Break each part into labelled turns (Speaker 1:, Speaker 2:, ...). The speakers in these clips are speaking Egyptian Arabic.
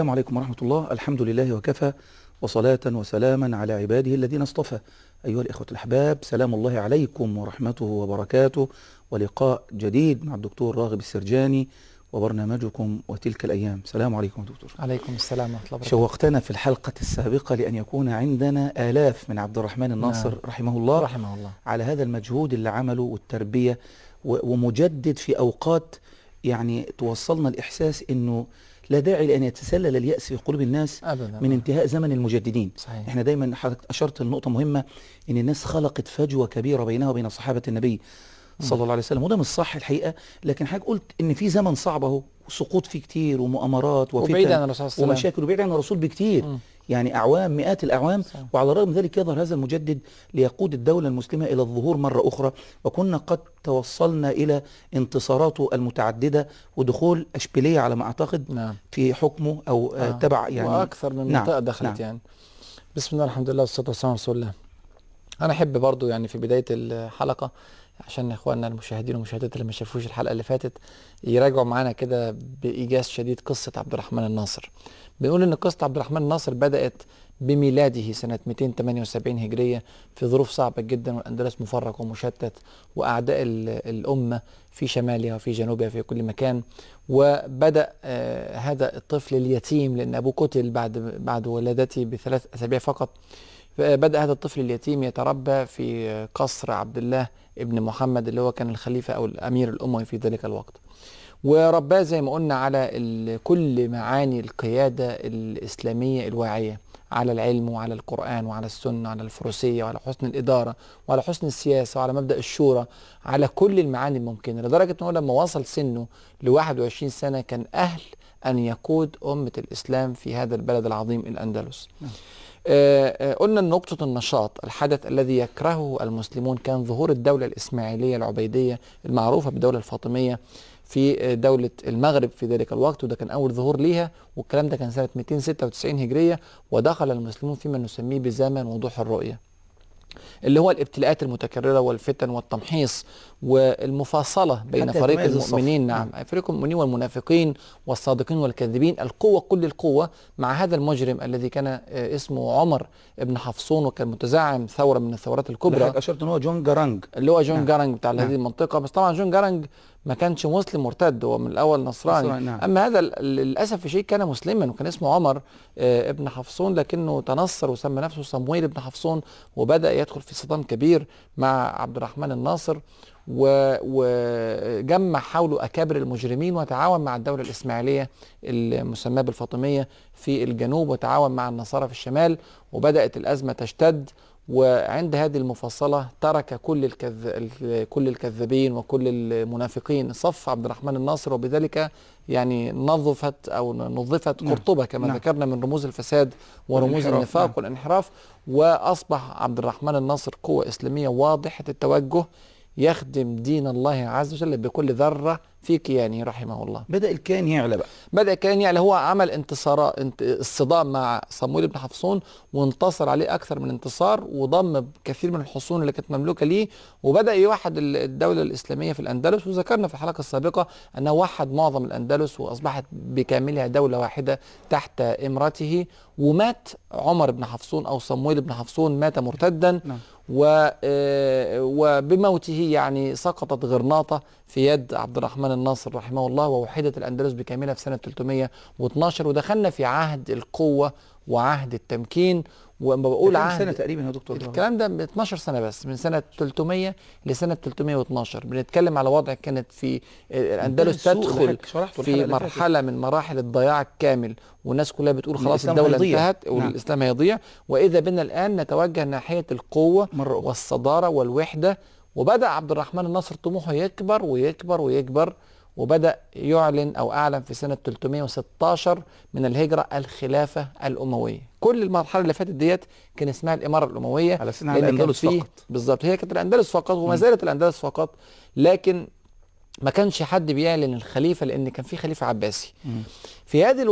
Speaker 1: السلام عليكم ورحمة الله الحمد لله وكفى وصلاة وسلاما على عباده الذين اصطفى أيها الإخوة الأحباب سلام الله عليكم ورحمته وبركاته ولقاء جديد مع الدكتور راغب السرجاني وبرنامجكم وتلك الأيام سلام عليكم يا دكتور
Speaker 2: عليكم السلام ورحمة الله وبركاته
Speaker 1: شوقتنا في الحلقة السابقة لأن يكون عندنا آلاف من عبد الرحمن الناصر
Speaker 2: نعم.
Speaker 1: رحمه الله
Speaker 2: رحمه الله
Speaker 1: على هذا المجهود اللي عمله والتربية و- ومجدد في أوقات يعني توصلنا الإحساس أنه لا داعي لأن يتسلل اليأس في قلوب الناس
Speaker 2: أبدا
Speaker 1: من انتهاء زمن المجددين
Speaker 2: صحيح
Speaker 1: احنا دايما حضرتك اشرت لنقطه مهمه ان الناس خلقت فجوه كبيره بينها وبين صحابه النبي صلى الله عليه وسلم وده مش صح الحقيقه لكن حضرتك قلت ان في زمن صعب اهو وسقوط فيه كتير ومؤامرات
Speaker 2: وبعيد عن
Speaker 1: وفتن
Speaker 2: الرسول صلى الله عليه وسلم
Speaker 1: ومشاكل وبعيد عن الرسول بكتير
Speaker 2: مم.
Speaker 1: يعني اعوام مئات الاعوام
Speaker 2: صحيح.
Speaker 1: وعلى الرغم من ذلك يظهر هذا المجدد ليقود الدوله المسلمه الى الظهور مره اخرى وكنا قد توصلنا الى انتصاراته المتعدده ودخول اشبيليه على ما اعتقد
Speaker 2: نعم
Speaker 1: في حكمه او آه.
Speaker 2: آه.
Speaker 1: تبع يعني
Speaker 2: وأكثر من
Speaker 1: نعم،
Speaker 2: منطقة دخلت
Speaker 1: نعم.
Speaker 2: يعني بسم الله الحمد لله والصلاة والسلام على رسول الله أنا أحب برضو يعني في بداية الحلقة عشان إخواننا المشاهدين والمشاهدات اللي ما شافوش الحلقة اللي فاتت يراجعوا معانا كده بإيجاز شديد قصة عبد الرحمن الناصر بنقول إن قصة عبد الرحمن الناصر بدأت بميلاده سنة 278 هجرية في ظروف صعبة جدا والأندلس مفرق ومشتت وأعداء ال- الأمة في شمالها وفي جنوبها في كل مكان وبدأ آه، هذا الطفل اليتيم لأن أبوه قتل بعد بعد ولادته بثلاث أسابيع فقط بدأ هذا الطفل اليتيم يتربى في قصر عبد الله ابن محمد اللي هو كان الخليفة أو الأمير الأموي في ذلك الوقت ورباه زي ما قلنا على ال- كل معاني القيادة الإسلامية الواعية على العلم وعلى القرآن وعلى السنة وعلى الفروسية وعلى حسن الإدارة وعلى حسن السياسة وعلى مبدأ الشورى على كل المعاني الممكنة لدرجة أنه لما وصل سنه ل 21 سنة كان أهل أن يقود أمة الإسلام في هذا البلد العظيم الأندلس
Speaker 1: نعم.
Speaker 2: آه، آه، قلنا ان نقطة النشاط الحدث الذي يكرهه المسلمون كان ظهور الدولة الإسماعيلية العبيدية المعروفة بالدولة الفاطمية في آه، دولة المغرب في ذلك الوقت وده كان أول ظهور ليها والكلام ده كان سنة 296 هجرية ودخل المسلمون فيما نسميه بزمن وضوح الرؤية اللي هو الابتلاءات المتكررة والفتن والتمحيص والمفاصلة بين
Speaker 1: حتى
Speaker 2: فريق
Speaker 1: يتميز الصف.
Speaker 2: المؤمنين نعم فريق المؤمنين والمنافقين والصادقين والكاذبين القوة كل القوة مع هذا المجرم الذي كان آه، اسمه عمر بن حفصون وكان متزعم ثورة من الثورات الكبرى
Speaker 1: حضرتك اشرت ان هو جون جارانج
Speaker 2: اللي هو جون
Speaker 1: نعم.
Speaker 2: جارنج بتاع
Speaker 1: نعم.
Speaker 2: هذه المنطقة بس طبعا جون جارنج ما كانش مسلم مرتد هو من الأول نصراني
Speaker 1: نصراني، نعم.
Speaker 2: أما هذا ال- للأسف الشيء كان مسلما وكان اسمه عمر آه، ابن حفصون لكنه تنصر وسمى نفسه صمويل ابن حفصون وبدأ يدخل في صدام كبير مع عبد الرحمن الناصر و- وجمع حوله أكابر المجرمين وتعاون مع الدولة الإسماعيلية المسماة بالفاطمية في الجنوب وتعاون مع النصارى في الشمال وبدأت الأزمة تشتد وعند هذه المفصلة ترك كل الكذ... ال- كل الكذابين وكل المنافقين صف عبد الرحمن الناصر وبذلك يعني نظفت أو نظفت
Speaker 1: نعم.
Speaker 2: قرطبة كما
Speaker 1: نعم.
Speaker 2: ذكرنا من رموز الفساد ورموز
Speaker 1: والانحراف،
Speaker 2: النفاق
Speaker 1: نعم.
Speaker 2: والانحراف وأصبح عبد الرحمن الناصر قوة إسلامية واضحة التوجه يخدم دين الله عز وجل بكل ذرة في كيانه رحمه الله
Speaker 1: بدا الكيان يعلى بقى
Speaker 2: بدأ كان يعني هو عمل انتصارات انت الصدام مع صمويل بن حفصون وانتصر عليه أكثر من انتصار وضم كثير من الحصون اللي كانت مملوكة ليه وبدأ يوحد ال- الدولة الإسلامية في الأندلس وذكرنا في الحلقة السابقة أنه وحد معظم الأندلس وأصبحت بكاملها دولة واحدة تحت إمرته ومات عمر بن حفصون أو صمويل بن حفصون مات مرتدا
Speaker 1: نعم
Speaker 2: و آه، وبموته يعني سقطت غرناطة في يد عبد الرحمن الناصر رحمه الله ووحدت الأندلس بكاملها في سنة 312 ودخلنا في عهد القوة وعهد التمكين ولما بقول
Speaker 1: كام
Speaker 2: عهد
Speaker 1: سنه تقريبا يا دكتور
Speaker 2: الكلام ده من 12 سنة بس من سنة 300 لسنة 312 بنتكلم على وضع كانت في آه، الأندلس
Speaker 1: منتهى السوء اللي
Speaker 2: تدخل
Speaker 1: حضرتك شرحته الحلقة
Speaker 2: في
Speaker 1: اللي فاتت.
Speaker 2: مرحلة من مراحل الضياع الكامل والناس كلها بتقول خلاص
Speaker 1: الإسلام
Speaker 2: الدولة
Speaker 1: هيضيع.
Speaker 2: انتهت
Speaker 1: نعم.
Speaker 2: والإسلام هيضيع وإذا بنا الآن نتوجه ناحية القوة
Speaker 1: مره اخرى
Speaker 2: والصدارة والوحدة وبدأ عبد الرحمن الناصر طموحه يكبر ويكبر ويكبر وبدأ يعلن أو أعلن في سنة 316 من الهجرة الخلافة الأموية كل المرحلة اللي فاتت ديت كان اسمها الإمارة الأموية
Speaker 1: على سنة على
Speaker 2: لأن كان
Speaker 1: الاندلس
Speaker 2: فيه-
Speaker 1: فقط
Speaker 2: بالظبط هي كانت الأندلس فقط وما
Speaker 1: مم.
Speaker 2: زالت الأندلس فقط لكن ما كانش حد بيعلن الخليفة لأن كان في خليفة عباسي
Speaker 1: مم.
Speaker 2: في هذا الوقت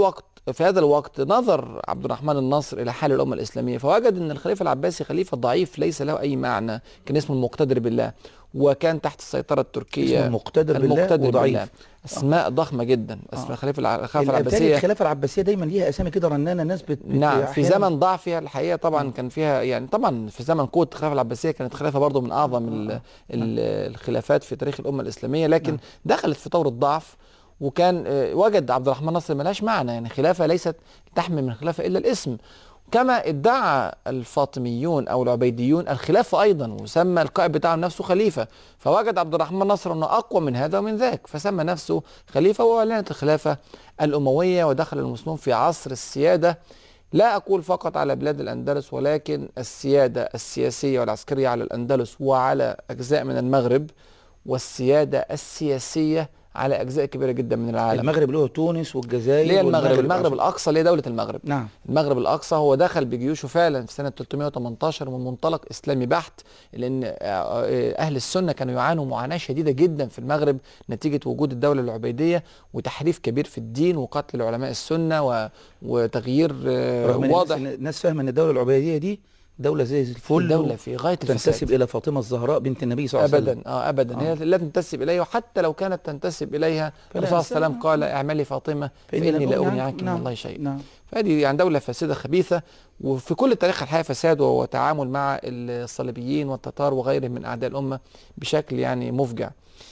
Speaker 2: في هذا الوقت نظر عبد الرحمن الناصر الى حال الامه الاسلاميه فوجد ان الخليفه العباسي خليفه ضعيف ليس له اي معنى كان اسمه المقتدر بالله وكان تحت السيطره التركيه
Speaker 1: اسمه المقتدر بالله
Speaker 2: المقتدر
Speaker 1: وضعيف
Speaker 2: بالله اسماء ضخمه جدا اسماء
Speaker 1: آه.
Speaker 2: الخليفه الع- الخلافه
Speaker 1: بالتالي
Speaker 2: العباسيه
Speaker 1: الخلافه العباسيه دايما ليها اسامي كده رنانه ناس بت بت-
Speaker 2: نعم في
Speaker 1: أحياناً-
Speaker 2: زمن ضعفها الحقيقه طبعا كان فيها يعني طبعا في زمن قوه الخلافه العباسيه كانت خلافه برضه من اعظم ال ال الخلافات في تاريخ الامه الاسلاميه لكن
Speaker 1: نعم.
Speaker 2: دخلت في طور الضعف وكان آه، وجد عبد الرحمن ناصر ملهاش معنى يعني خلافه ليست تحمل من خلافه الا الاسم كما ادعى الفاطميون او العبيديون الخلافه ايضا وسمى القائد بتاعهم نفسه خليفه فوجد عبد الرحمن نصر انه اقوى من هذا ومن ذاك فسمى نفسه خليفه واعلنت الخلافه الامويه ودخل المسلمون في عصر السياده لا اقول فقط على بلاد الاندلس ولكن السياده السياسيه والعسكريه على الاندلس وعلى اجزاء من المغرب والسياده السياسيه على اجزاء كبيره جدا من العالم
Speaker 1: المغرب له تونس والجزائر
Speaker 2: اللي هي المغرب
Speaker 1: والمغرب
Speaker 2: المغرب الاقصى اللي هي دوله المغرب
Speaker 1: نعم
Speaker 2: المغرب الاقصى هو دخل بجيوشه فعلا في سنه 318 من منطلق اسلامي بحت لان آه، آه، اهل السنه كانوا يعانوا معاناه شديده جدا في المغرب نتيجه وجود الدوله العبيديه وتحريف كبير في الدين وقتل علماء السنه و... وتغيير آه،
Speaker 1: رغم ان
Speaker 2: واضح
Speaker 1: الناس- الناس فاهمه ان الدوله العبيديه دي دوله زي الفل
Speaker 2: دوله في غايه الفساد
Speaker 1: تنتسب الى فاطمه الزهراء بنت النبي صلى الله عليه وسلم
Speaker 2: ابدا اه ابدا
Speaker 1: آه.
Speaker 2: هي لا تنتسب اليه وحتى لو كانت تنتسب اليها
Speaker 1: فلا
Speaker 2: الرسول صلى الله عليه
Speaker 1: إنسان-
Speaker 2: وسلم قال اعملي فاطمه فاني لا اغني عنك من
Speaker 1: نعم.
Speaker 2: الله شيئا
Speaker 1: نعم
Speaker 2: فهذه يعني دولة فاسدة خبيثة وفي كل تاريخ الحياة فساد وتعامل مع الصليبيين والتتار وغيرهم من أعداء الأمة بشكل يعني مفجع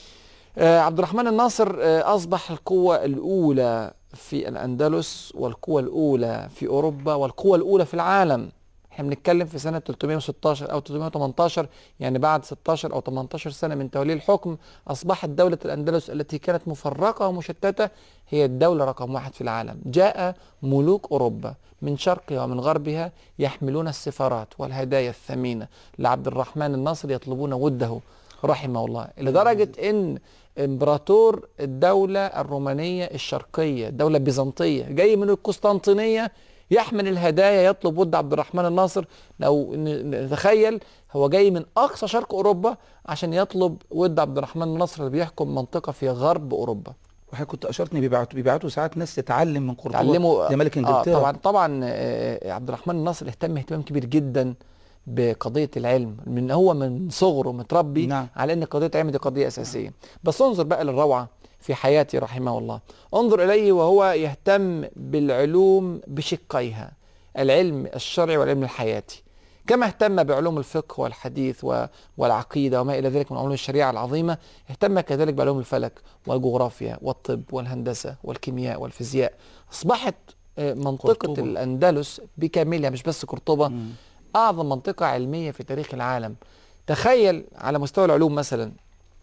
Speaker 2: آه، عبد الرحمن الناصر آه، أصبح القوة الأولى في الأندلس والقوة الأولى في أوروبا والقوة الأولى في العالم احنا بنتكلم في سنة 316 أو 318 يعني بعد 16 أو 18 سنة من توليه الحكم أصبحت دولة الأندلس التي كانت مفرقة ومشتتة هي الدولة رقم واحد في العالم جاء ملوك أوروبا من شرقها ومن غربها يحملون السفارات والهدايا الثمينة لعبد الرحمن الناصر يطلبون وده رحمه الله لدرجة أن امبراطور الدولة الرومانية الشرقية الدولة البيزنطية جاي من القسطنطينية يحمل الهدايا يطلب ود عبد الرحمن الناصر لو ن- نتخيل هو جاي من اقصى شرق اوروبا عشان يطلب ود عبد الرحمن الناصر اللي بيحكم منطقه في غرب اوروبا
Speaker 1: وحضرتك كنت اشرتني بيبعتوا بيبعتوا ساعات ناس تتعلم من قرطبه
Speaker 2: تعلموا
Speaker 1: زي ملك
Speaker 2: آه
Speaker 1: انجلترا
Speaker 2: طبعا طبعا آه، عبد الرحمن الناصر اهتم اهتمام كبير جدا بقضيه العلم من هو من صغره متربي
Speaker 1: نعم.
Speaker 2: على ان قضيه العلم دي قضيه اساسيه بس انظر بقى للروعه في حياته رحمه الله انظر اليه وهو يهتم بالعلوم بشقيها العلم الشرعي والعلم الحياتي كما اهتم بعلوم الفقه والحديث و- والعقيده وما الى ذلك من علوم الشريعه العظيمه اهتم كذلك بعلوم الفلك والجغرافيا والطب والهندسه والكيمياء والفيزياء اصبحت آه، منطقه
Speaker 1: قرطبة.
Speaker 2: الاندلس بكاملها مش بس قرطبه
Speaker 1: مم.
Speaker 2: اعظم منطقه علميه في تاريخ العالم تخيل على مستوى العلوم مثلا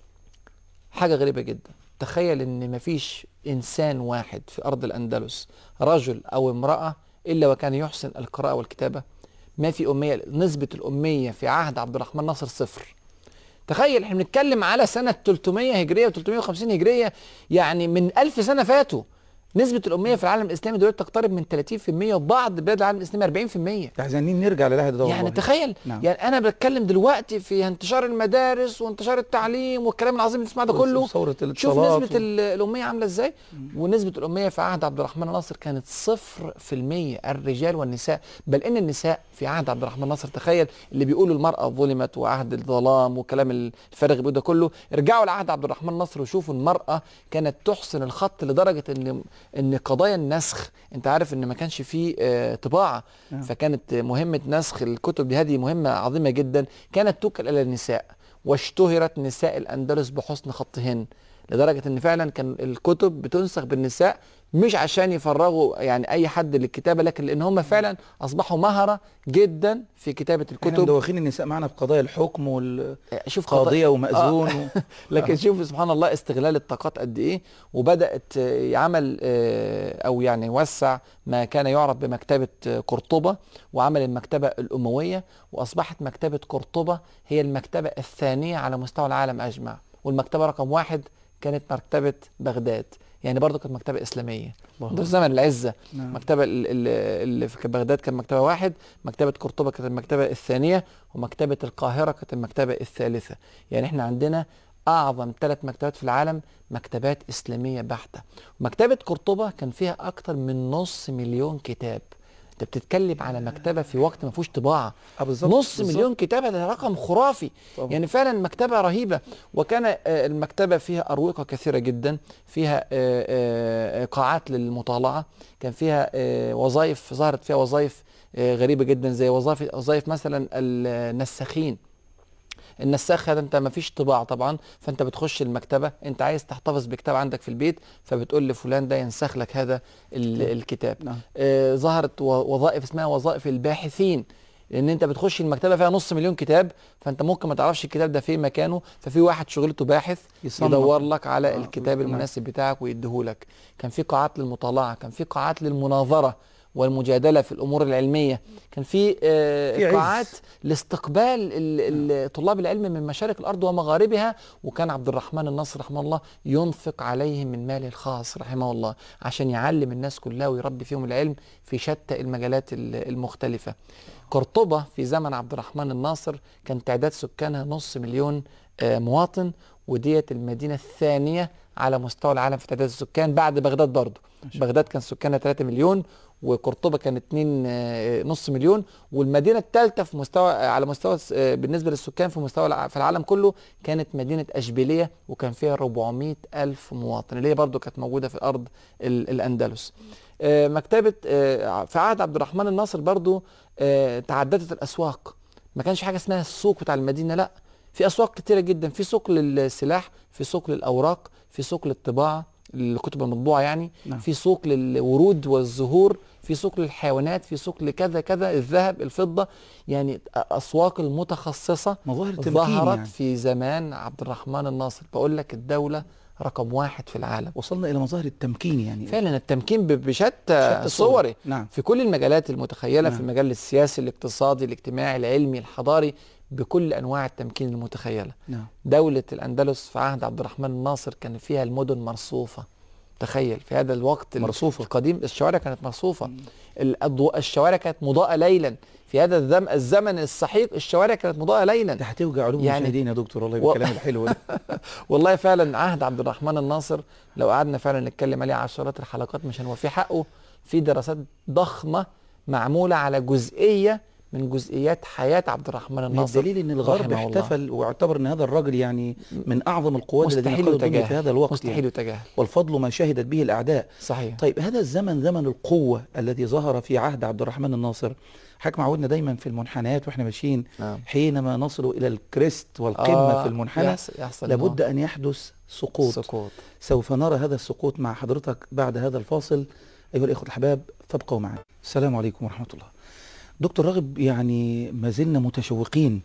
Speaker 2: حاجه غريبه جدا تخيل ان مفيش انسان واحد في ارض الاندلس رجل او امراه الا وكان يحسن القراءه والكتابه ما في اميه نسبه الاميه في عهد عبد الرحمن ناصر صفر تخيل احنا بنتكلم على سنه 300 هجريه و350 هجريه يعني من 1000 سنه فاتوا نسبة الأمية في العالم الإسلامي دلوقتي تقترب من 30% وبعض بلاد العالم الإسلامي 40%
Speaker 1: عايزين نرجع للعهد ده
Speaker 2: يعني
Speaker 1: والله.
Speaker 2: تخيل
Speaker 1: نعم.
Speaker 2: يعني انا بتكلم دلوقتي في انتشار المدارس وانتشار التعليم والكلام العظيم اللي بنسمعه ده كله
Speaker 1: ثورة
Speaker 2: شوف
Speaker 1: الاتصالات
Speaker 2: نسبة ال- الأمية عاملة ازاي ونسبة الأمية في عهد عبد الرحمن ناصر كانت صفر في المية الرجال والنساء بل إن النساء في عهد عبد الرحمن ناصر تخيل اللي بيقولوا المرأة ظلمت وعهد الظلام وكلام الفارغ بيقول ده كله ارجعوا لعهد عبد الرحمن ناصر وشوفوا المرأة كانت تحسن الخط لدرجة إن إن قضايا النسخ أنت عارف إن ما كانش فيه آه، طباعة
Speaker 1: نعم.
Speaker 2: فكانت مهمة نسخ الكتب دي هذه مهمة عظيمة جدا كانت توكل إلى النساء واشتهرت نساء الأندلس بحسن خطهن لدرجة ان فعلا كان الكتب بتنسخ بالنساء مش عشان يفرغوا يعني اي حد للكتابة لكن لان هم فعلا اصبحوا مهرة جدا في كتابة
Speaker 1: احنا
Speaker 2: الكتب
Speaker 1: مدوخين النساء معنا في قضايا الحكم والقاضية
Speaker 2: شوف قضايا
Speaker 1: ومأذون و...
Speaker 2: لكن شوف سبحان الله استغلال الطاقات قد ايه وبدات آه، يعمل آه، او يعني يوسع ما كان يعرف بمكتبه آه، قرطبه وعمل المكتبه الامويه واصبحت مكتبه قرطبه هي المكتبه الثانيه على مستوى العالم اجمع والمكتبه رقم واحد كانت مكتبه بغداد يعني برضه كانت مكتبه اسلاميه
Speaker 1: الله.
Speaker 2: ده في زمن العزه
Speaker 1: نعم.
Speaker 2: مكتبه ال- ال- اللي في بغداد كان مكتبه واحد مكتبه قرطبه كانت المكتبه الثانيه ومكتبه القاهره كانت المكتبه الثالثه يعني احنا عندنا اعظم ثلاث مكتبات في العالم مكتبات اسلاميه بحته مكتبه قرطبه كان فيها اكتر من نص مليون كتاب انت بتتكلم على مكتبه في وقت ما فيهوش طباعه
Speaker 1: آه بالظبط
Speaker 2: نص
Speaker 1: بالظبط.
Speaker 2: مليون كتاب ده رقم خرافي
Speaker 1: طبعا.
Speaker 2: يعني فعلا مكتبه رهيبه وكان آه، المكتبه فيها اروقه كثيره جدا فيها آه، آه، قاعات للمطالعه كان فيها آه، وظائف ظهرت فيها وظائف آه، غريبه جدا زي وظائف وظائف مثلا النساخين النساخ هذا انت ما فيش طباعه طبعا فانت بتخش المكتبه انت عايز تحتفظ بكتاب عندك في البيت فبتقول لفلان ده ينسخ لك هذا ال- الكتاب
Speaker 1: نعم
Speaker 2: آه، ظهرت و- وظائف اسمها وظائف الباحثين لان انت بتخش المكتبه فيها نص مليون كتاب فانت ممكن ما تعرفش الكتاب ده فين مكانه ففي واحد شغلته باحث
Speaker 1: يصنف.
Speaker 2: يدور لك على
Speaker 1: آه،
Speaker 2: الكتاب
Speaker 1: نعم.
Speaker 2: المناسب بتاعك ويديهولك كان في قاعات للمطالعه كان في قاعات للمناظره والمجادله في الامور العلميه كان في آه،
Speaker 1: في عز.
Speaker 2: قاعات لاستقبال ال- ال- طلاب العلم من مشارق الارض ومغاربها وكان عبد الرحمن الناصر رحمه الله ينفق عليهم من ماله الخاص رحمه الله عشان يعلم الناس كلها ويربي فيهم العلم في شتى المجالات ال- المختلفه قرطبه في زمن عبد الرحمن الناصر كان تعداد سكانها نص مليون آه، مواطن وديت المدينه الثانيه على مستوى العالم في تعداد السكان بعد بغداد برضه بغداد كان سكانها 3 مليون وقرطبه كان 2 آه، نص مليون والمدينه الثالثه في مستوى آه، على مستوى آه، بالنسبه للسكان في مستوى الع- في العالم كله كانت مدينه اشبيليه وكان فيها 400 الف مواطن اللي هي برضه كانت موجوده في ارض ال- الاندلس آه، مكتبه آه، في عهد عبد الرحمن الناصر برضه آه، تعددت الاسواق ما كانش حاجه اسمها السوق بتاع المدينه لا في اسواق كتيره جدا في سوق للسلاح في سوق للاوراق في سوق للطباعه الكتب المطبوعه يعني
Speaker 1: نعم.
Speaker 2: في سوق للورود والزهور في سوق للحيوانات في سوق لكذا كذا الذهب الفضه يعني اسواق المتخصصه
Speaker 1: مظاهر التمكين
Speaker 2: ظهرت
Speaker 1: يعني.
Speaker 2: في زمان عبد الرحمن الناصر بقول لك الدوله رقم واحد في العالم
Speaker 1: وصلنا الى مظاهر التمكين يعني
Speaker 2: فعلا التمكين ب- بشتى
Speaker 1: شتى
Speaker 2: صوره
Speaker 1: نعم
Speaker 2: في كل المجالات المتخيله
Speaker 1: نعم.
Speaker 2: في المجال السياسي الاقتصادي الاجتماعي العلمي الحضاري بكل انواع التمكين المتخيله
Speaker 1: نعم
Speaker 2: دولة الأندلس في عهد عبد الرحمن الناصر كان فيها المدن مرصوفة تخيل في هذا الوقت ال-
Speaker 1: مرصوفة.
Speaker 2: القديم الشوارع كانت مرصوفة الأضواء الشوارع كانت مضاءة ليلا في هذا الزم الزمن السحيق الشوارع كانت مضاءة ليلا
Speaker 1: ده هتوجع علوم
Speaker 2: يعني-
Speaker 1: المشاهدين يا دكتور والله
Speaker 2: و-
Speaker 1: بالكلام الحلو ده
Speaker 2: والله فعلا عهد عبد الرحمن الناصر لو قعدنا فعلا نتكلم عليه عشرات الحلقات مش هنوفي حقه في دراسات ضخمة معمولة على جزئية من جزئيات حياة عبد الرحمن
Speaker 1: ما هي
Speaker 2: الناصر
Speaker 1: الدليل ان الغرب
Speaker 2: رحمه الله.
Speaker 1: احتفل واعتبر ان هذا الرجل يعني من اعظم القوات الذين
Speaker 2: مستحيل
Speaker 1: قادوا الدنيا
Speaker 2: يتجاهل
Speaker 1: في هذا الوقت
Speaker 2: مستحيل
Speaker 1: يعني.
Speaker 2: يتجاهل
Speaker 1: والفضل ما شهدت به الاعداء
Speaker 2: صحيح
Speaker 1: طيب هذا الزمن زمن القوة الذي ظهر في عهد عبد الرحمن الناصر حضرتك معودنا دايما في المنحنيات واحنا ماشيين
Speaker 2: نعم
Speaker 1: حينما نصل الى الكريست والقمة
Speaker 2: آه،
Speaker 1: في المنحنى
Speaker 2: يحصل, يحصل
Speaker 1: لابد ان يحدث سقوط
Speaker 2: سقوط
Speaker 1: سوف نرى هذا السقوط مع حضرتك بعد هذا الفاصل أيها الإخوة الأحباب فابقوا معنا السلام عليكم ورحمة الله دكتور راغب يعني ما زلنا متشوقين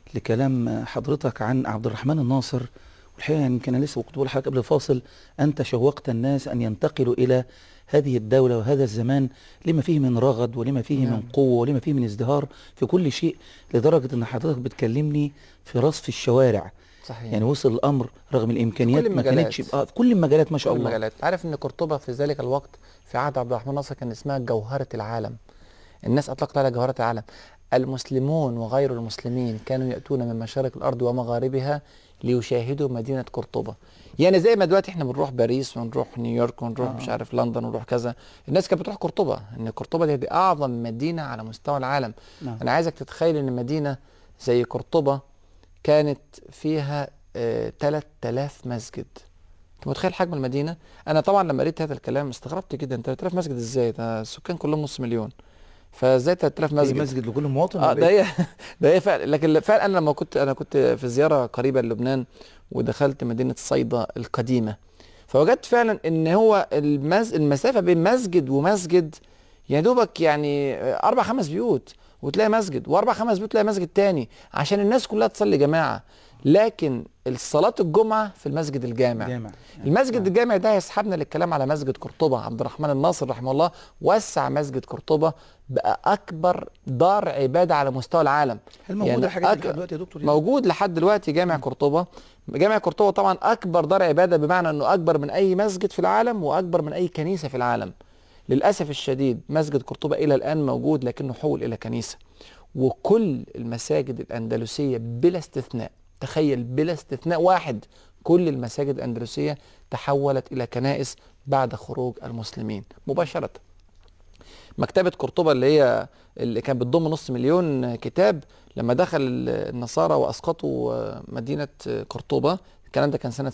Speaker 1: لكلام حضرتك عن عبد الرحمن الناصر والحقيقة يعني يمكن أنا لسه كنت بقول لحضرتك قبل الفاصل أنت شوقت الناس أن ينتقلوا إلى هذه الدولة وهذا الزمان لما فيه من رغد ولما فيه
Speaker 2: نعم.
Speaker 1: من قوة ولما فيه من ازدهار في كل شيء لدرجة أن حضرتك بتكلمني في رصف الشوارع
Speaker 2: صحيح
Speaker 1: يعني وصل الأمر رغم الإمكانيات ما
Speaker 2: المجالات.
Speaker 1: كانتش آه في كل المجالات ما شاء
Speaker 2: كل
Speaker 1: الله
Speaker 2: المجالات عارف ان قرطبه في ذلك الوقت في عهد عبد الرحمن ناصر كان اسمها جوهره العالم الناس اطلقت عليها جوهره العالم المسلمون وغير المسلمين كانوا ياتون من مشارق الارض ومغاربها ليشاهدوا مدينه قرطبه يعني زي ما دلوقتي احنا بنروح باريس ونروح نيويورك ونروح
Speaker 1: آه.
Speaker 2: مش عارف لندن ونروح كذا الناس كانت بتروح قرطبه ان قرطبه دي, دي اعظم مدينه على مستوى العالم
Speaker 1: نعم.
Speaker 2: انا عايزك تتخيل ان مدينه زي قرطبه كانت فيها آه 3000 مسجد انت متخيل حجم المدينه انا طبعا لما قريت هذا الكلام استغربت جدا 3000 مسجد ازاي ده السكان كلهم نص مليون فازاي 3000
Speaker 1: مسجد,
Speaker 2: مسجد
Speaker 1: مسجد لكل مواطن
Speaker 2: اه
Speaker 1: ولا
Speaker 2: ده
Speaker 1: إيه؟
Speaker 2: هي ده هي فعلا لكن فعلا انا لما كنت انا كنت في زياره قريبه للبنان ودخلت مدينه صيدا القديمه فوجدت فعلا ان هو المز... المسافه بين مسجد ومسجد يا دوبك يعني اربع خمس بيوت وتلاقي مسجد واربع خمس بيوت تلاقي مسجد تاني عشان الناس كلها تصلي جماعه لكن الصلاه الجمعه في المسجد الجامع
Speaker 1: جامع
Speaker 2: المسجد الجامع ده هيسحبنا للكلام على مسجد قرطبة عبد الرحمن الناصر رحمه الله وسع مسجد قرطبة بقى أكبر دار عبادة على مستوى العالم
Speaker 1: هل موجود
Speaker 2: يعني
Speaker 1: الحاجات دي
Speaker 2: أك-
Speaker 1: لحد دلوقتي يا دكتور
Speaker 2: موجود لحد دلوقتي جامع قرطبة جامع قرطبة طبعا أكبر دار عبادة بمعنى أنه أكبر من أي مسجد في العالم وأكبر من أي كنيسة في العالم للأسف الشديد مسجد قرطبة إلى الآن موجود لكنه حول إلى كنيسة وكل المساجد الأندلسية بلا استثناء تخيل بلا استثناء واحد كل المساجد الأندلسية تحولت إلى كنائس بعد خروج المسلمين مباشرة مكتبة قرطبة اللي هي اللي كانت بتضم نص مليون كتاب لما دخل النصارى وأسقطوا مدينة قرطبة الكلام ده كان سنة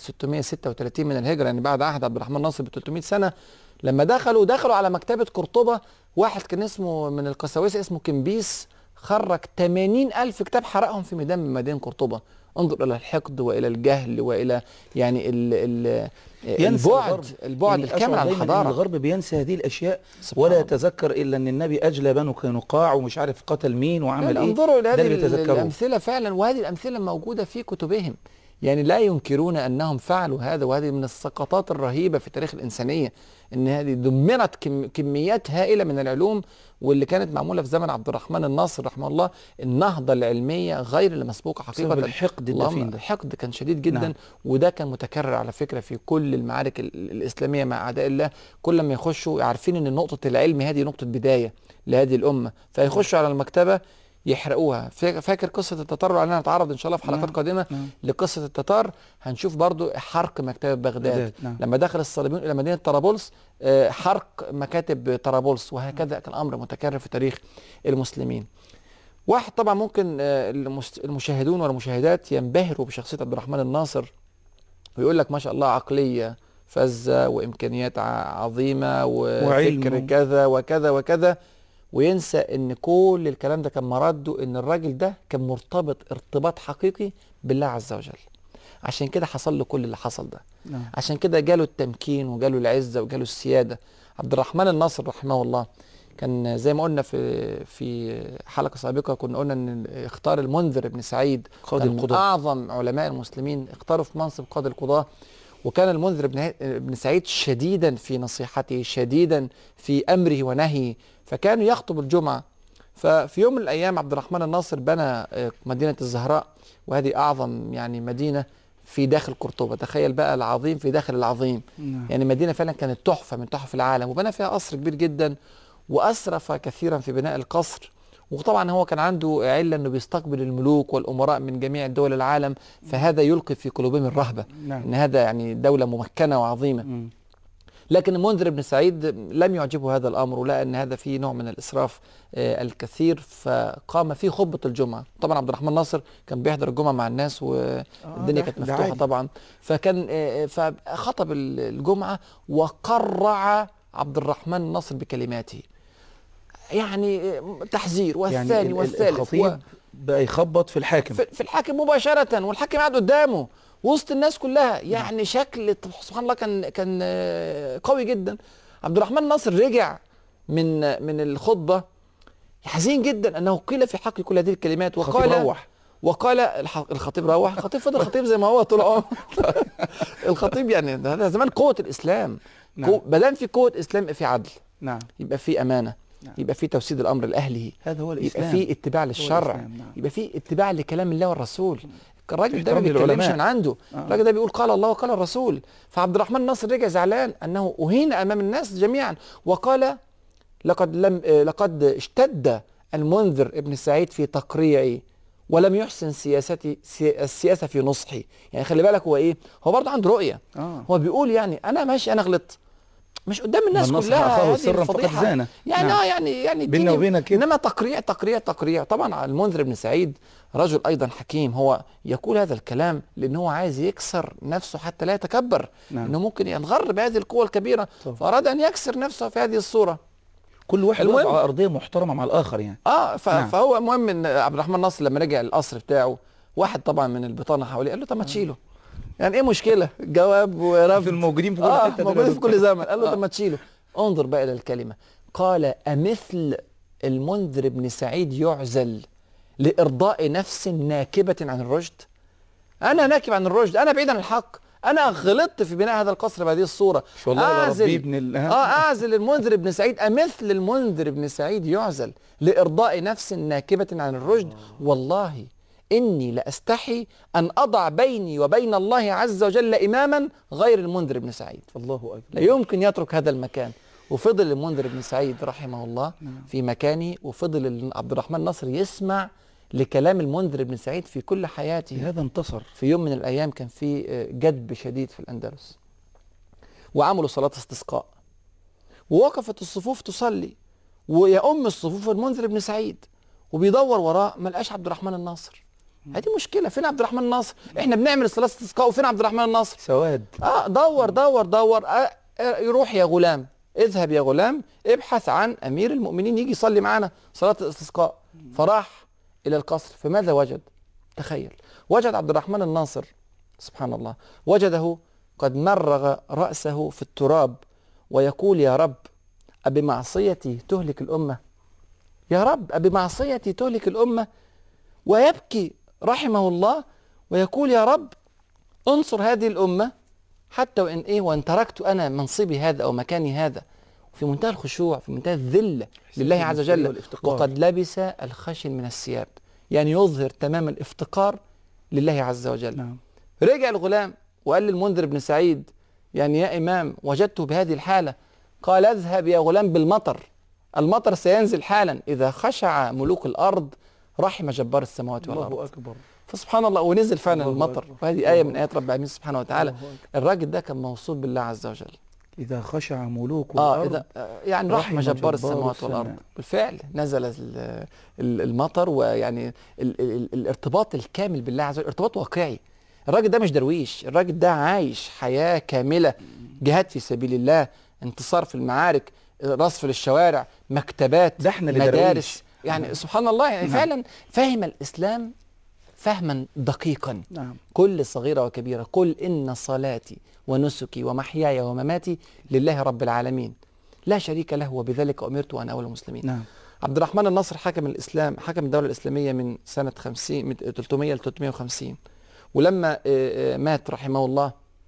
Speaker 2: 636 من الهجرة يعني بعد عهد عبد الرحمن ناصر ب 300 سنة لما دخلوا دخلوا على مكتبة قرطبة واحد كان اسمه من القساوسة اسمه كمبيس خرج 80 ألف كتاب حرقهم في ميدان من مدينة قرطبة انظر إلى الحقد وإلى الجهل وإلى يعني ال ال
Speaker 1: ينسى
Speaker 2: البعد
Speaker 1: الغرب.
Speaker 2: البعد
Speaker 1: يعني
Speaker 2: الكامل
Speaker 1: أشعر
Speaker 2: عن
Speaker 1: دايماً إن
Speaker 2: الحضارة
Speaker 1: الغرب بينسى هذه الاشياء
Speaker 2: سبحان
Speaker 1: ولا
Speaker 2: الله.
Speaker 1: يتذكر الا ان النبي اجلى بنو قينقاع ومش عارف قتل مين وعمل
Speaker 2: يعني
Speaker 1: ايه
Speaker 2: انظروا الى
Speaker 1: ده
Speaker 2: هذه
Speaker 1: اللي
Speaker 2: ال-
Speaker 1: بيتذكروه.
Speaker 2: الامثله فعلا وهذه الامثله موجوده في كتبهم يعني لا ينكرون انهم فعلوا هذا وهذه من السقطات الرهيبه في تاريخ الانسانيه ان هذه دمرت كم كميات هائله من العلوم واللي كانت معموله في زمن عبد الرحمن الناصر رحمه الله النهضه العلميه غير المسبوقه
Speaker 1: بسبب
Speaker 2: حقيقه
Speaker 1: الحقد
Speaker 2: اللهم
Speaker 1: الدفين ده
Speaker 2: الحقد كان شديد جدا
Speaker 1: نعم.
Speaker 2: نعم. وده كان متكرر على فكره في كل المعارك ال- ال- الاسلاميه مع اعداء الله كل ما يخشوا عارفين ان نقطه العلم هذه نقطه بدايه لهذه الامه فيخشوا على المكتبه يحرقوها فا- فاكر قصه التتار وعلينا نتعرض ان شاء الله في حلقات
Speaker 1: نعم.
Speaker 2: قادمه
Speaker 1: نعم.
Speaker 2: لقصه التتار هنشوف برضو حرق مكتبه بغداد
Speaker 1: بغداد، نعم.
Speaker 2: لما دخل الصليبيون الى مدينه طرابلس آه، حرق مكاتب طرابلس وهكذا كان امر متكرر في تاريخ المسلمين واحد طبعا ممكن آه، المس- المشاهدون والمشاهدات ينبهروا بشخصيه عبد الرحمن الناصر ويقول لك ما شاء الله عقليه فذه وامكانيات ع- عظيمه وفكر
Speaker 1: وعلم.
Speaker 2: كذا وكذا وكذا وينسى ان كل الكلام ده كان مرده ان الراجل ده كان مرتبط ارتباط حقيقي بالله عز وجل عشان كده حصل له كل اللي حصل ده
Speaker 1: نعم.
Speaker 2: عشان كده جاله التمكين وجاله العزه وجاله السياده عبد الرحمن الناصر رحمه الله كان زي ما قلنا في في حلقه سابقه كنا قلنا ان اختار المنذر بن سعيد
Speaker 1: قاضي
Speaker 2: كان من
Speaker 1: القضاة.
Speaker 2: اعظم علماء المسلمين اختاروا في منصب قاضي القضاه وكان المنذر بن بن سعيد شديدا في نصيحته شديدا في امره ونهيه فكان يخطب الجمعه ففي يوم من الايام عبد الرحمن الناصر بنى آه، مدينه الزهراء وهذه اعظم يعني مدينه في داخل قرطبه تخيل بقى العظيم في داخل العظيم
Speaker 1: نعم.
Speaker 2: يعني مدينه فعلا كانت تحفه من تحف العالم وبنى فيها قصر كبير جدا واسرف كثيرا في بناء القصر وطبعا هو كان عنده عله انه بيستقبل الملوك والامراء من جميع دول العالم فهذا يلقي في قلوبهم الرهبه
Speaker 1: نعم.
Speaker 2: ان هذا يعني دوله ممكنه وعظيمه
Speaker 1: مم.
Speaker 2: لكن المنذر بن سعيد لم يعجبه هذا الامر ولقى ان هذا فيه نوع من الاسراف آه، الكثير فقام في خطبه الجمعه طبعا عبد الرحمن ناصر كان بيحضر الجمعه مع الناس والدنيا
Speaker 1: ده-
Speaker 2: كانت
Speaker 1: ده
Speaker 2: مفتوحه
Speaker 1: عادي.
Speaker 2: طبعا فكان آه، فخطب ال- الجمعه وقرع عبد الرحمن ناصر بكلماته يعني آه، تحذير والثاني
Speaker 1: يعني ال- ال-
Speaker 2: والثالث و-
Speaker 1: الخطيب بقى يخبط في الحاكم
Speaker 2: في في الحاكم مباشرة والحاكم قاعد قدامه وسط الناس كلها يعني شكل سبحان الله كان كان آه، قوي جدا عبد الرحمن ناصر رجع من من الخطبة حزين جدا انه قيل في حق كل هذه الكلمات
Speaker 1: الخطيب
Speaker 2: وقال
Speaker 1: روح.
Speaker 2: وقال الح- الخطيب روح الخطيب فضل خطيب زي ما هو طول عمره الخطيب يعني ده ده زمان قوة الاسلام
Speaker 1: نعم.
Speaker 2: قوة- ما دام في قوة اسلام يبقى في عدل
Speaker 1: نعم
Speaker 2: يبقى في امانة
Speaker 1: نعم.
Speaker 2: يبقى في توسيد الامر لاهله
Speaker 1: هذا هو
Speaker 2: يبقى
Speaker 1: الاسلام
Speaker 2: في اتباع للشرع
Speaker 1: الإسلام، نعم.
Speaker 2: يبقى في اتباع لكلام الله والرسول الراجل ده ما
Speaker 1: احترام
Speaker 2: بيتكلمش
Speaker 1: للعلماء.
Speaker 2: من عنده
Speaker 1: آه.
Speaker 2: الراجل ده بيقول قال الله وقال الرسول فعبد الرحمن ناصر رجع زعلان انه اهين امام الناس جميعا وقال لقد لم آه، لقد اشتد المنذر ابن سعيد في تقريعي ولم يحسن سياستي سي- السياسه في نصحي يعني خلي بالك هو ايه هو برضه عنده رؤيه
Speaker 1: اه
Speaker 2: هو بيقول يعني انا ماشي انا غلطت مش قدام الناس
Speaker 1: من نصح
Speaker 2: كلها
Speaker 1: أخاه
Speaker 2: هذه
Speaker 1: سرا فقد
Speaker 2: الفضيحة.
Speaker 1: زانه.
Speaker 2: يعني
Speaker 1: نعم.
Speaker 2: اه يعني يعني
Speaker 1: بيننا
Speaker 2: اديني-
Speaker 1: وبينك كده.
Speaker 2: انما تقريع تقريع تقريع طبعا المنذر بن سعيد رجل ايضا حكيم هو يقول هذا الكلام لان هو عايز يكسر نفسه حتى لا يتكبر
Speaker 1: نعم.
Speaker 2: انه ممكن ينغر بهذه القوه الكبيره
Speaker 1: طبعا.
Speaker 2: فاراد ان يكسر نفسه في هذه الصوره
Speaker 1: كل واحد
Speaker 2: المهم-
Speaker 1: وضع على ارضيه محترمه مع الاخر يعني
Speaker 2: اه ف...
Speaker 1: نعم.
Speaker 2: فهو المهم ان عبد الرحمن ناصر لما رجع القصر بتاعه واحد طبعا من البطانه حواليه قال له طب ما تشيله يعني ايه مشكله جواب ورفض
Speaker 1: الموجودين في كل
Speaker 2: اه
Speaker 1: حته
Speaker 2: موجودين في كل زمن قال له
Speaker 1: آه.
Speaker 2: طب ما تشيله انظر بقى الى الكلمه قال امثل المنذر بن سعيد يعزل لارضاء نفس ناكبه عن الرشد انا ناكب عن الرشد انا بعيد عن الحق انا غلطت في بناء هذا القصر بهذه الصوره
Speaker 1: مش والله لا
Speaker 2: أعزل-
Speaker 1: ربي ابن ال-
Speaker 2: اه اعزل المنذر بن سعيد امثل المنذر بن سعيد يعزل لارضاء نفس ناكبه عن الرشد والله اني لاستحي ان اضع بيني وبين الله عز وجل اماما غير المنذر بن سعيد
Speaker 1: الله اكبر
Speaker 2: لا يمكن يترك هذا المكان وفضل المنذر بن سعيد رحمه الله
Speaker 1: نعم.
Speaker 2: في مكانه وفضل ال- عبد الرحمن ناصر يسمع لكلام المنذر بن سعيد في كل حياته
Speaker 1: هذا انتصر
Speaker 2: في يوم من الايام كان في آه، جدب شديد في الاندلس وعملوا صلاه استسقاء ووقفت الصفوف تصلي ويؤم الصفوف المنذر بن سعيد وبيدور وراه ما لقاش عبد الرحمن الناصر هذه مشكله فين عبد الرحمن الناصر احنا بنعمل صلاه استسقاء وفين عبد الرحمن الناصر
Speaker 1: سواد
Speaker 2: اه دور دور دور آه آه، يروح يا غلام اذهب يا غلام ابحث عن امير المؤمنين يجي يصلي معانا صلاه الاستسقاء فراح الى القصر فماذا وجد تخيل وجد عبد الرحمن الناصر سبحان الله وجده قد مرغ راسه في التراب ويقول يا رب أبمعصيتي تهلك الأمة يا رب أبمعصيتي تهلك الأمة ويبكي رحمه الله ويقول يا رب انصر هذه الأمة حتى وإن إيه وإن تركت أنا منصبي هذا أو مكاني هذا في منتهى الخشوع في منتهى الذلة لله عز وجل
Speaker 1: والافتقار.
Speaker 2: وقد لبس الخشن من الثياب يعني يظهر تمام الافتقار لله عز وجل
Speaker 1: نعم
Speaker 2: رجع الغلام وقال للمنذر بن سعيد يعني يا إمام وجدته بهذه الحالة قال اذهب يا غلام بالمطر المطر سينزل حالا إذا خشع ملوك الأرض رحم جبار السماوات والأرض
Speaker 1: الله أكبر
Speaker 2: فسبحان الله ونزل فعلا
Speaker 1: الله
Speaker 2: المطر
Speaker 1: أكبر.
Speaker 2: وهذه آية من آيات رب العالمين سبحانه وتعالى
Speaker 1: الله أكبر.
Speaker 2: الراجل ده كان موصول بالله عز وجل
Speaker 1: إذا خشع ملوك
Speaker 2: اه
Speaker 1: الأرض
Speaker 2: إذا آه، يعني رحم
Speaker 1: رحم
Speaker 2: جبار
Speaker 1: جبار
Speaker 2: السماوات
Speaker 1: السماء.
Speaker 2: والارض بالفعل نزل ال- ال- المطر ويعني ال- ال- الارتباط الكامل بالله عز وجل ارتباط واقعي الراجل ده مش درويش الراجل ده عايش حياه كامله جهاد في سبيل الله انتصار في المعارك رصف للشوارع مكتبات
Speaker 1: ده احنا اللي
Speaker 2: مدارس
Speaker 1: درويش.
Speaker 2: يعني سبحان الله يعني
Speaker 1: نعم.
Speaker 2: فعلا فهم الاسلام فهما دقيقا
Speaker 1: نعم
Speaker 2: كل صغيرة وكبيرة قل إن صلاتي ونسكي ومحياي ومماتي لله رب العالمين لا شريك له وبذلك أمرت وأنا أول المسلمين
Speaker 1: نعم
Speaker 2: عبد الرحمن الناصر حكم الإسلام حكم الدولة الإسلامية من سنة 50 من 300 ل 350 ولما آه، آه، مات رحمه الله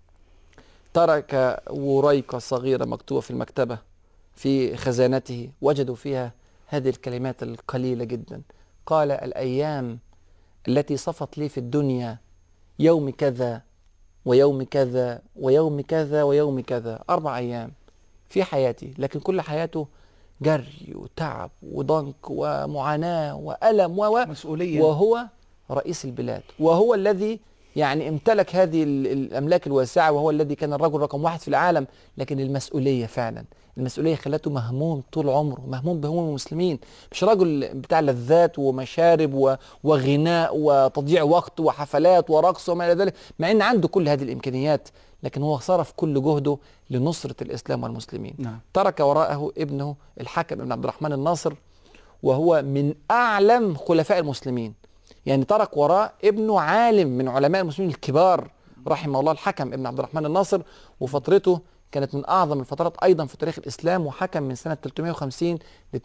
Speaker 2: ترك وريقة صغيرة مكتوبة في المكتبة في خزانته وجدوا فيها هذه الكلمات القليلة جدا قال الأيام التي صفت لي في الدنيا يوم كذا ويوم كذا ويوم كذا ويوم كذا أربع أيام في حياتي لكن كل حياته جري وتعب وضنك ومعاناة وألم و و-
Speaker 1: مسؤولية
Speaker 2: وهو رئيس البلاد وهو الذي يعني امتلك هذه ال- الأملاك الواسعة وهو الذي كان الرجل رقم واحد في العالم لكن المسؤولية فعلا المسؤولية خلته مهموم طول عمره مهموم بهموم المسلمين مش راجل بتاع لذات ومشارب و- وغناء وتضييع وقت وحفلات ورقص وما إلى ذلك مع أن عنده كل هذه الإمكانيات لكن هو صرف كل جهده لنصرة الإسلام والمسلمين
Speaker 1: نعم
Speaker 2: ترك وراءه ابنه الحكم بن عبد الرحمن الناصر وهو من أعلم خلفاء المسلمين يعني ترك وراء ابنه عالم من علماء المسلمين الكبار رحمه الله الحكم ابن عبد الرحمن الناصر وفترته كانت من أعظم الفترات أيضا في تاريخ الإسلام وحكم من سنة 350 ل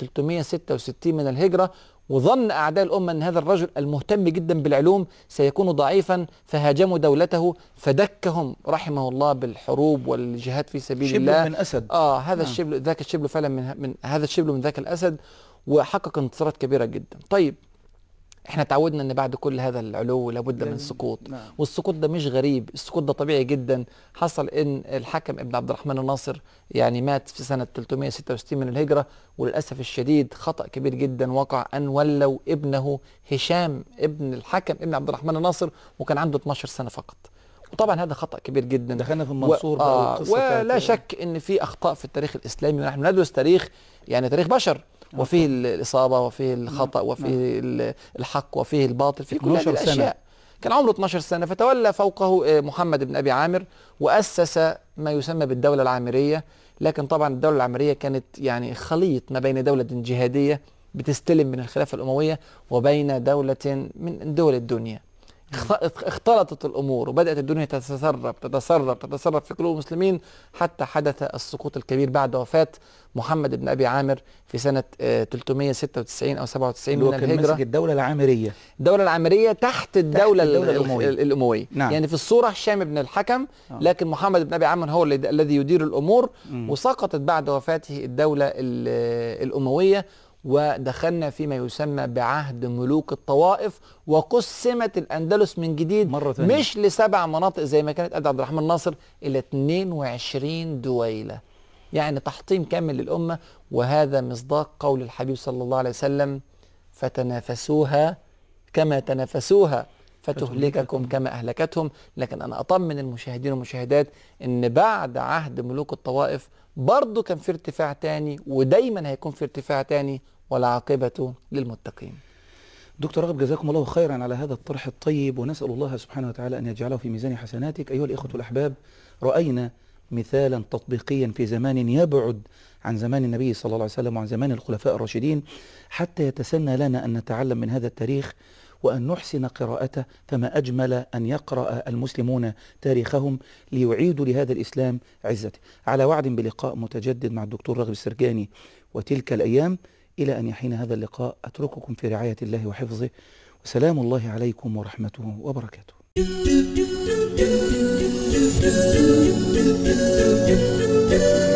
Speaker 2: 366 من الهجرة وظن أعداء الأمة أن هذا الرجل المهتم جدا بالعلوم سيكون ضعيفا فهاجموا دولته فدكهم رحمه الله بالحروب والجهاد في سبيل الله
Speaker 1: شبل من أسد
Speaker 2: اه هذا
Speaker 1: نعم.
Speaker 2: الشبل ذاك الشبل فعلا من, من هذا الشبل من ذاك الاسد وحقق انتصارات كبيره جدا طيب احنا تعودنا ان بعد كل هذا العلو لابد من
Speaker 1: لازم-
Speaker 2: السقوط
Speaker 1: نعم
Speaker 2: والسقوط ده مش غريب السقوط ده طبيعي جدا حصل ان الحكم ابن عبد الرحمن الناصر يعني مات في سنة 366 من الهجرة وللأسف الشديد خطأ كبير جدا وقع أن ولوا ابنه هشام ابن الحكم ابن عبد الرحمن الناصر وكان عنده 12 سنة فقط وطبعا هذا خطأ كبير جدا
Speaker 1: دخلنا في المنصور
Speaker 2: و...
Speaker 1: بقى
Speaker 2: آه
Speaker 1: والقصة
Speaker 2: ولا
Speaker 1: بتاعت-
Speaker 2: شك ان في اخطاء في التاريخ الاسلامي ونحن ندرس تاريخ يعني تاريخ بشر وفيه ال- الاصابه وفيه الخطا وفيه ال- الحق وفيه الباطل في كل هذه
Speaker 1: 12 سنة.
Speaker 2: الاشياء كان عمره 12 سنه فتولى فوقه آه، محمد بن ابي عامر واسس ما يسمى بالدوله العامريه لكن طبعا الدوله العامريه كانت يعني خليط ما بين دوله جهاديه بتستلم من الخلافه الامويه وبين دوله من دول الدنيا اخت- اختلطت الامور وبدات الدنيا تتسرب تتسرب تتسرب في قلوب المسلمين حتى حدث السقوط الكبير بعد وفاه محمد بن ابي عامر في سنه آه، 396 او 97
Speaker 1: اللي هو
Speaker 2: من
Speaker 1: كان
Speaker 2: الهجره
Speaker 1: ماسك الدولة العامرية
Speaker 2: الدولة العامرية تحت الدولة,
Speaker 1: الدولة
Speaker 2: ال-
Speaker 1: الأموية.
Speaker 2: ال- الأموية
Speaker 1: نعم.
Speaker 2: يعني في الصورة هشام بن الحكم
Speaker 1: آه.
Speaker 2: لكن محمد بن أبي عامر هو الذي- الذي يدير الأمور
Speaker 1: مم.
Speaker 2: وسقطت بعد وفاته الدولة ال- الأموية ودخلنا فيما يسمى بعهد ملوك الطوائف وقسمت الأندلس من جديد
Speaker 1: مرة ثانية.
Speaker 2: مش لسبع مناطق زي ما كانت قد عبد الرحمن ناصر إلى 22 دويلة يعني تحطيم كامل للأمة وهذا مصداق قول الحبيب صلى الله عليه وسلم فتنافسوها كما تنافسوها فتهلككم كما أهلكتهم لكن أنا أطمن المشاهدين والمشاهدات إن بعد عهد ملوك الطوائف برضه كان في ارتفاع تاني ودايما هيكون في ارتفاع تاني والعاقبة للمتقين
Speaker 1: دكتور رغب جزاكم الله خيرا على هذا الطرح الطيب ونسأل الله سبحانه وتعالى أن يجعله في ميزان حسناتك أيها الإخوة الأحباب رأينا مثالا تطبيقيا في زمان يبعد عن زمان النبي صلى الله عليه وسلم وعن زمان الخلفاء الراشدين حتى يتسنى لنا أن نتعلم من هذا التاريخ وأن نحسن قراءته فما أجمل أن يقرأ المسلمون تاريخهم ليعيدوا لهذا الإسلام عزته على وعد بلقاء متجدد مع الدكتور راغب السرجاني وتلك الأيام إلى أن يحين هذا اللقاء أترككم في رعاية الله وحفظه وسلام الله عليكم ورحمته وبركاته
Speaker 3: Thank you.